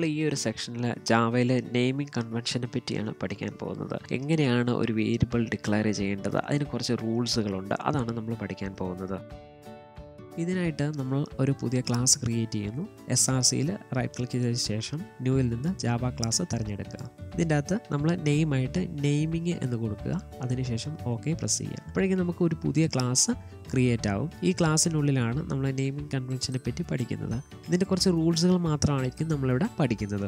ഈ ഒരു സെക്ഷനിൽ ജാവയിലെ നെയിമിംഗ് കൺവെൻഷനെ പറ്റിയാണ് പഠിക്കാൻ പോകുന്നത് എങ്ങനെയാണ് ഒരു വേരിയബിൾ ഡിക്ലെയർ ചെയ്യേണ്ടത് അതിന് കുറച്ച് റൂൾസുകളുണ്ട് അതാണ് നമ്മൾ പഠിക്കാൻ പോകുന്നത് ഇതിനായിട്ട് നമ്മൾ ഒരു പുതിയ ക്ലാസ് ക്രിയേറ്റ് ചെയ്യുന്നു എസ് ആർ സിയിൽ റൈറ്റ് ക്ലിക്ക് ചെയ്ത ശേഷം ന്യൂവിൽ നിന്ന് ജാവ ക്ലാസ് തിരഞ്ഞെടുക്കുക ഇതിൻ്റെ അകത്ത് നമ്മൾ നെയിമായിട്ട് നെയിമിങ് എന്ന് കൊടുക്കുക അതിനുശേഷം ഓക്കെ പ്രസ് ചെയ്യുക അപ്പോഴേക്കും നമുക്ക് ഒരു പുതിയ ക്ലാസ് ക്രിയേറ്റ് ആവും ഈ ക്ലാസ്സിനുള്ളിലാണ് നമ്മൾ നെയിമിംഗ് കൺവെൻഷനെ പറ്റി പഠിക്കുന്നത് ഇതിൻ്റെ കുറച്ച് റൂൾസുകൾ മാത്രമായിരിക്കും നമ്മളിവിടെ പഠിക്കുന്നത്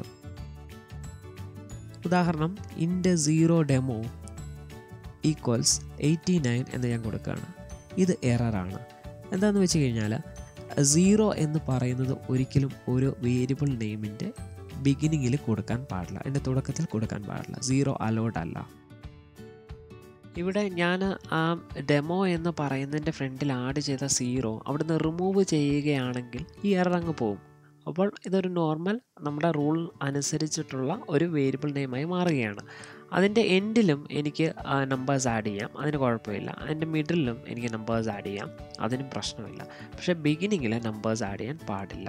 ഉദാഹരണം ഇൻ്റെ zero demo equals eighty nine എന്ന് ഞാൻ കൊടുക്കുകയാണ് ഇത് എററാണ് എന്താണെന്ന് വെച്ച് കഴിഞ്ഞാൽ സീറോ എന്ന് പറയുന്നത് ഒരിക്കലും ഒരു വേരിയബിൾ നെയിമിൻ്റെ ബിഗിനിങ്ങിൽ കൊടുക്കാൻ പാടില്ല അതിൻ്റെ തുടക്കത്തിൽ കൊടുക്കാൻ പാടില്ല സീറോ അലോഡ് അല്ല ഇവിടെ ഞാൻ ആ ഡെമോ എന്ന് പറയുന്നതിൻ്റെ ഫ്രണ്ടിൽ ആഡ് ചെയ്ത സീറോ അവിടുന്ന് റിമൂവ് ചെയ്യുകയാണെങ്കിൽ ഈ എറർ അങ്ങ് പോകും അപ്പോൾ ഇതൊരു നോർമൽ നമ്മുടെ റൂൾ അനുസരിച്ചിട്ടുള്ള ഒരു വേരിയബിൾ നെയിമായി മാറുകയാണ് അതിൻ്റെ എൻഡിലും എനിക്ക് നമ്പേഴ്സ് ആഡ് ചെയ്യാം അതിന് കുഴപ്പമില്ല അതിൻ്റെ മിഡിലും എനിക്ക് നമ്പേഴ്സ് ആഡ് ചെയ്യാം അതിനും പ്രശ്നമില്ല പക്ഷേ ബിഗിനിങ്ങിൽ നമ്പേഴ്സ് ആഡ് ചെയ്യാൻ പാടില്ല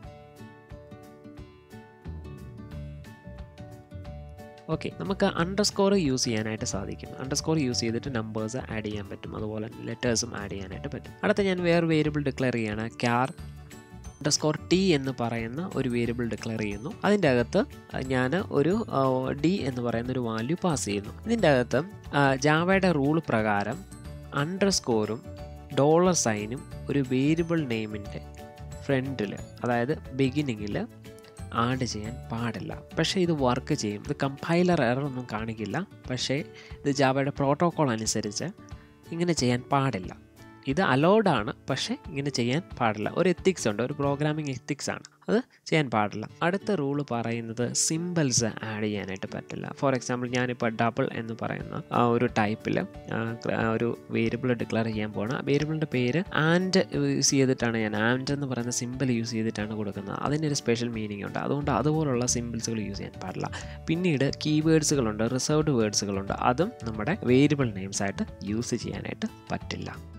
ഓക്കെ നമുക്ക് അണ്ടർ സ്കോർ യൂസ് ചെയ്യാനായിട്ട് സാധിക്കും അണ്ടർ സ്കോർ യൂസ് ചെയ്തിട്ട് നമ്പേഴ്സ് ആഡ് ചെയ്യാൻ പറ്റും അതുപോലെ ലെറ്റേഴ്സും ആഡ് ചെയ്യാനായിട്ട് പറ്റും അടുത്ത ഞാൻ വേറെ വേരിയബിൾ ഡിക്ലെയർ ചെയ്യാണ് ക്യാർ അണ്ടർസ്കോർ ടി എന്ന് പറയുന്ന ഒരു വേരിയബിൾ ഡിക്ലെയർ ചെയ്യുന്നു അതിൻ്റെ അകത്ത് ഞാൻ ഒരു ഡി എന്ന് പറയുന്ന ഒരു വാല്യൂ പാസ് ചെയ്യുന്നു ഇതിൻ്റെ അകത്ത് ജാവയുടെ റൂൾ പ്രകാരം അണ്ടർസ്കോറും ഡോളർ സൈനും ഒരു വേരിയബിൾ നെയിമിൻ്റെ ഫ്രണ്ടിൽ അതായത് ബിഗിനിങ്ങിൽ ആഡ് ചെയ്യാൻ പാടില്ല പക്ഷേ ഇത് വർക്ക് ചെയ്യും ഇത് കമ്പൈലർ എറർ ഒന്നും കാണിക്കില്ല പക്ഷേ ഇത് ജാവയുടെ പ്രോട്ടോക്കോൾ അനുസരിച്ച് ഇങ്ങനെ ചെയ്യാൻ പാടില്ല ഇത് അലൗഡ് ആണ് പക്ഷേ ഇങ്ങനെ ചെയ്യാൻ പാടില്ല ഒരു എത്തിക്സ് ഉണ്ട് ഒരു പ്രോഗ്രാമിംഗ് എത്തിക്സ് ആണ് അത് ചെയ്യാൻ പാടില്ല അടുത്ത റൂൾ പറയുന്നത് സിമ്പിൾസ് ആഡ് ചെയ്യാനായിട്ട് പറ്റില്ല ഫോർ എക്സാമ്പിൾ ഞാനിപ്പോൾ ഡബിൾ എന്ന് പറയുന്ന ആ ഒരു ടൈപ്പിൽ ഒരു വേരിയബിൾ ഡിക്ലെയർ ചെയ്യാൻ പോകണം ആ വേരിയബിളിൻ്റെ പേര് ആൻഡ് യൂസ് ചെയ്തിട്ടാണ് ഞാൻ ആൻഡ് എന്ന് പറയുന്ന സിമ്പിൾ യൂസ് ചെയ്തിട്ടാണ് കൊടുക്കുന്നത് അതിനൊരു സ്പെഷ്യൽ മീനിങ് ഉണ്ട് അതുകൊണ്ട് അതുപോലുള്ള സിമ്പിൾസുകൾ യൂസ് ചെയ്യാൻ പാടില്ല പിന്നീട് കീവേഡ്സുകളുണ്ട് റിസർവ്ഡ് വേർഡ്സുകളുണ്ട് അതും നമ്മുടെ വേരിയബിൾ നെയിംസ് ആയിട്ട് യൂസ് ചെയ്യാനായിട്ട് പറ്റില്ല